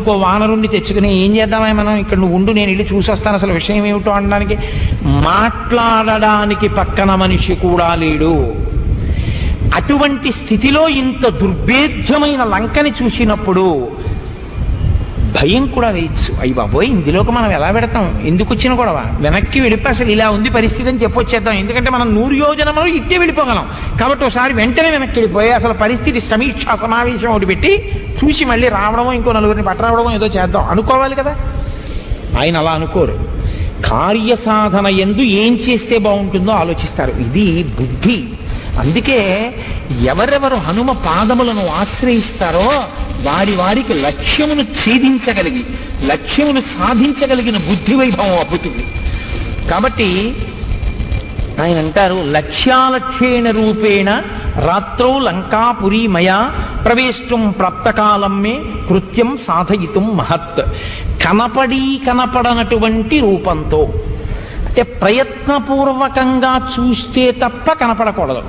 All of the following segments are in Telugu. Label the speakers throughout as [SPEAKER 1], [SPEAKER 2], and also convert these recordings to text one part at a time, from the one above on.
[SPEAKER 1] ఇంకో వానరుణ్ణి తెచ్చుకుని ఏం చేద్దామా మనం ఇక్కడ నువ్వు ఉండు నేను వెళ్ళి చూసొస్తాను అసలు విషయం ఏమిటో అనడానికి మాట్లాడడానికి పక్కన మనిషి కూడా లేడు అటువంటి స్థితిలో ఇంత దుర్భేద్యమైన లంకని చూసినప్పుడు భయం కూడా వేయచ్చు అయ్యి బాబోయ్ ఇందులోకి మనం ఎలా పెడతాం ఎందుకు వచ్చిన గొడవ వెనక్కి వెళ్ళిపోయి అసలు ఇలా ఉంది పరిస్థితి అని చెప్పొచ్చేద్దాం ఎందుకంటే మనం నూరు యోజనములు ఇట్టే వెళ్ళిపోగలం కాబట్టి ఒకసారి వెంటనే వెనక్కి వెళ్ళిపోయి అసలు పరిస్థితి సమీక్ష సమావేశం ఒకటి పెట్టి చూసి మళ్ళీ రావడమో ఇంకో నలుగురిని పట్టరావడమో ఏదో చేద్దాం అనుకోవాలి కదా ఆయన అలా అనుకోరు కార్యసాధన ఎందు ఏం చేస్తే బాగుంటుందో ఆలోచిస్తారు ఇది బుద్ధి అందుకే ఎవరెవరు హనుమ పాదములను ఆశ్రయిస్తారో వారి వారికి లక్ష్యమును ఛేదించగలిగి లక్ష్యమును సాధించగలిగిన బుద్ధి వైభవం అబ్బుతుంది కాబట్టి ఆయన అంటారు లక్ష్యాలక్ష్యేణ రూపేణ రాత్రౌ లంకాపురీ మయా ప్రవేష్టం ప్రాప్తకాలం మే కృత్యం సాధయితం మహత్ కనపడి కనపడనటువంటి రూపంతో అంటే ప్రయత్నపూర్వకంగా చూస్తే తప్ప కనపడకూడదు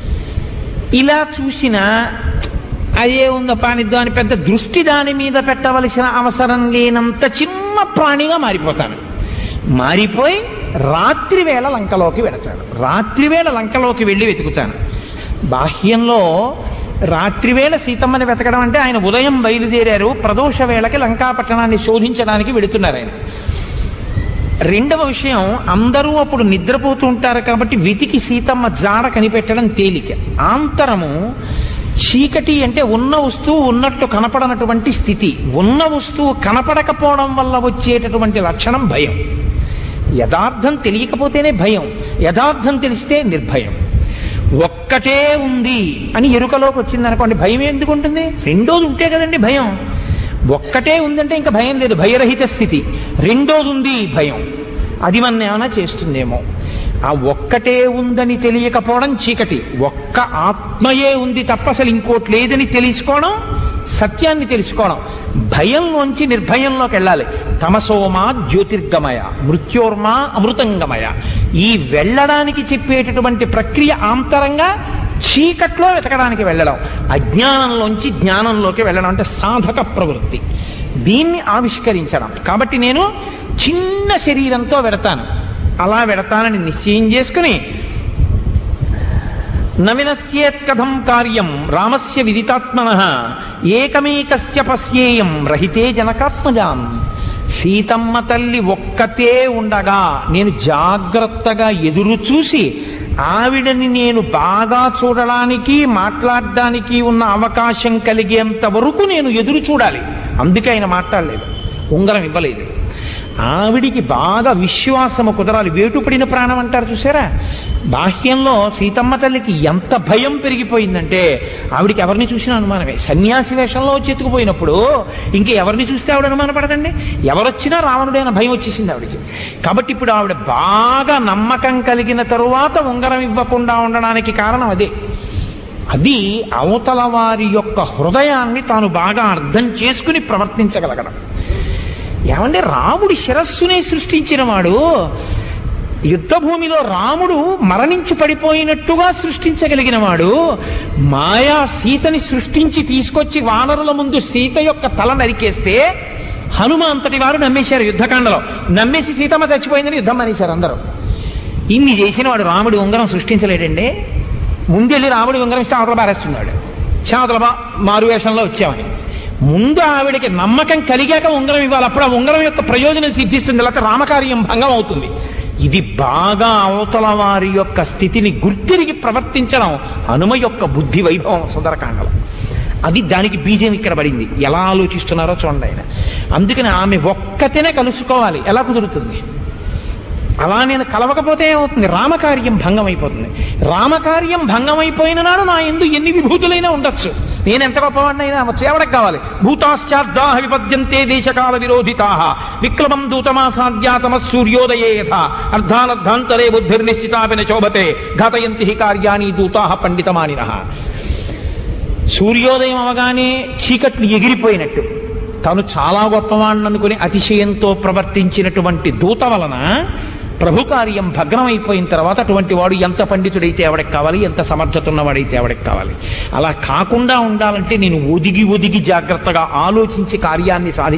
[SPEAKER 1] ఇలా చూసినా అదే ఉందో పానిద్దాం అని పెద్ద దృష్టి దాని మీద పెట్టవలసిన అవసరం లేనంత చిన్న ప్రాణిగా మారిపోతాను మారిపోయి రాత్రి వేళ లంకలోకి వెడతాను రాత్రి వేళ లంకలోకి వెళ్ళి వెతుకుతాను బాహ్యంలో రాత్రివేళ సీతమ్మని వెతకడం అంటే ఆయన ఉదయం బయలుదేరారు ప్రదోష వేళకి లంకా పట్టణాన్ని శోధించడానికి వెడుతున్నారు ఆయన రెండవ విషయం అందరూ అప్పుడు నిద్రపోతూ ఉంటారు కాబట్టి వెతికి సీతమ్మ జాడ కనిపెట్టడం తేలిక ఆంతరము చీకటి అంటే ఉన్న వస్తువు ఉన్నట్టు కనపడనటువంటి స్థితి ఉన్న వస్తువు కనపడకపోవడం వల్ల వచ్చేటటువంటి లక్షణం భయం యథార్థం తెలియకపోతేనే భయం యథార్థం తెలిస్తే నిర్భయం ఒక్కటే ఉంది అని ఎరుకలోకి వచ్చింది అనుకోండి భయం ఎందుకు ఉంటుంది రెండోది ఉంటే కదండి భయం ఒక్కటే ఉందంటే ఇంకా భయం లేదు భయరహిత స్థితి రెండోది ఉంది భయం అది మన ఏమైనా చేస్తుందేమో ఆ ఒక్కటే ఉందని తెలియకపోవడం చీకటి ఒక్క ఆత్మయే ఉంది తప్ప అసలు ఇంకోటి లేదని తెలుసుకోవడం సత్యాన్ని తెలుసుకోవడం భయంలోంచి నిర్భయంలోకి వెళ్ళాలి తమసోమా జ్యోతిర్గమయ మృత్యోర్మా అమృతంగమయ ఈ వెళ్ళడానికి చెప్పేటటువంటి ప్రక్రియ ఆంతరంగా చీకట్లో వెతకడానికి వెళ్ళడం అజ్ఞానంలోంచి జ్ఞానంలోకి వెళ్ళడం అంటే సాధక ప్రవృత్తి దీన్ని ఆవిష్కరించడం కాబట్టి నేను చిన్న శరీరంతో వెడతాను అలా వెడతానని నిశ్చయం చేసుకుని నవినశ్యేత్ కథం కార్యం రామస్య విదితాత్మన ఏకమేకస్య పశ్యేయం రహితే జనకాత్మజాం సీతమ్మ తల్లి ఒక్కతే ఉండగా నేను జాగ్రత్తగా ఎదురు చూసి ఆవిడని నేను బాగా చూడడానికి మాట్లాడడానికి ఉన్న అవకాశం కలిగేంత వరకు నేను ఎదురు చూడాలి అందుకే ఆయన మాట్లాడలేదు ఉంగరం ఇవ్వలేదు ఆవిడికి బాగా విశ్వాసము కుదరాలి వేటుపడిన ప్రాణం అంటారు చూసారా బాహ్యంలో సీతమ్మ తల్లికి ఎంత భయం పెరిగిపోయిందంటే ఆవిడికి ఎవరిని చూసినా అనుమానమే సన్యాసి వేషంలో వచ్చి ఎత్తుకుపోయినప్పుడు ఇంక ఎవరిని చూస్తే ఆవిడ అనుమానపడదండి ఎవరొచ్చినా రావణుడైన భయం వచ్చేసింది ఆవిడికి కాబట్టి ఇప్పుడు ఆవిడ బాగా నమ్మకం కలిగిన తరువాత ఉంగరం ఇవ్వకుండా ఉండడానికి కారణం అదే అది అవతల వారి యొక్క హృదయాన్ని తాను బాగా అర్థం చేసుకుని ప్రవర్తించగలగడం ఏమంటే రాముడి శిరస్సునే సృష్టించిన వాడు యుద్ధభూమిలో రాముడు మరణించి పడిపోయినట్టుగా సృష్టించగలిగిన వాడు మాయా సీతని సృష్టించి తీసుకొచ్చి వానరుల ముందు సీత యొక్క తల నరికేస్తే హనుమ అంతటి వారు నమ్మేశారు యుద్ధకాండలో నమ్మేసి సీతమ్మ చచ్చిపోయిందని యుద్ధం అనేశారు అందరూ ఇన్ని చేసిన వాడు రాముడి ఉంగరం సృష్టించలేడండి ముందెళ్ళి రాముడి ఉంగరం ఇస్తే అవతల బారేస్తున్నాడు చావతల బా మారువేషంలో వచ్చామని ముందు ఆవిడకి నమ్మకం కలిగాక ఉంగరం ఇవ్వాలి అప్పుడు ఆ ఉంగరం యొక్క ప్రయోజనం సిద్ధిస్తుంది లేకపోతే రామకార్యం భంగం అవుతుంది ఇది బాగా అవతల వారి యొక్క స్థితిని గుర్తిరిగి ప్రవర్తించడం హనుమ యొక్క బుద్ధి వైభవం సుందరకాండలో అది దానికి బీజం ఇక్కడ పడింది ఎలా ఆలోచిస్తున్నారో చూడండి ఆయన అందుకని ఆమె ఒక్కతేనే కలుసుకోవాలి ఎలా కుదురుతుంది అలా నేను కలవకపోతే ఏమవుతుంది రామకార్యం భంగం అయిపోతుంది రామకార్యం భంగం అయిపోయిన నాడు నా ఎందు ఎన్ని విభూతులైనా ఉండొచ్చు నేను ఎంత గొప్పవాడినైనా అవ్వచ్చు ఎవరికి కావాలి భూతాశ్చార్దాహ విపద్యంతే దేశకాల విరోధితా విక్లవం దూతమాసాధ్యాతమ సూర్యోదయే యథ అర్ధానర్ధాంతరే బుద్ధిర్నిశ్చితాపిన శోభతే ఘాతయంతి హి కార్యాణి దూతా పండితమానిన సూర్యోదయం అవగానే చీకట్లు ఎగిరిపోయినట్టు తను చాలా గొప్పవాణ్ణి అనుకుని అతిశయంతో ప్రవర్తించినటువంటి దూత వలన ప్రభు కార్యం భగ్నమైపోయిన తర్వాత అటువంటి వాడు ఎంత పండితుడైతే ఎవడికి కావాలి ఎంత సమర్థత ఉన్నవాడైతే ఎవడికి కావాలి అలా కాకుండా ఉండాలంటే నేను ఒదిగి ఒదిగి జాగ్రత్తగా ఆలోచించి కార్యాన్ని సాధి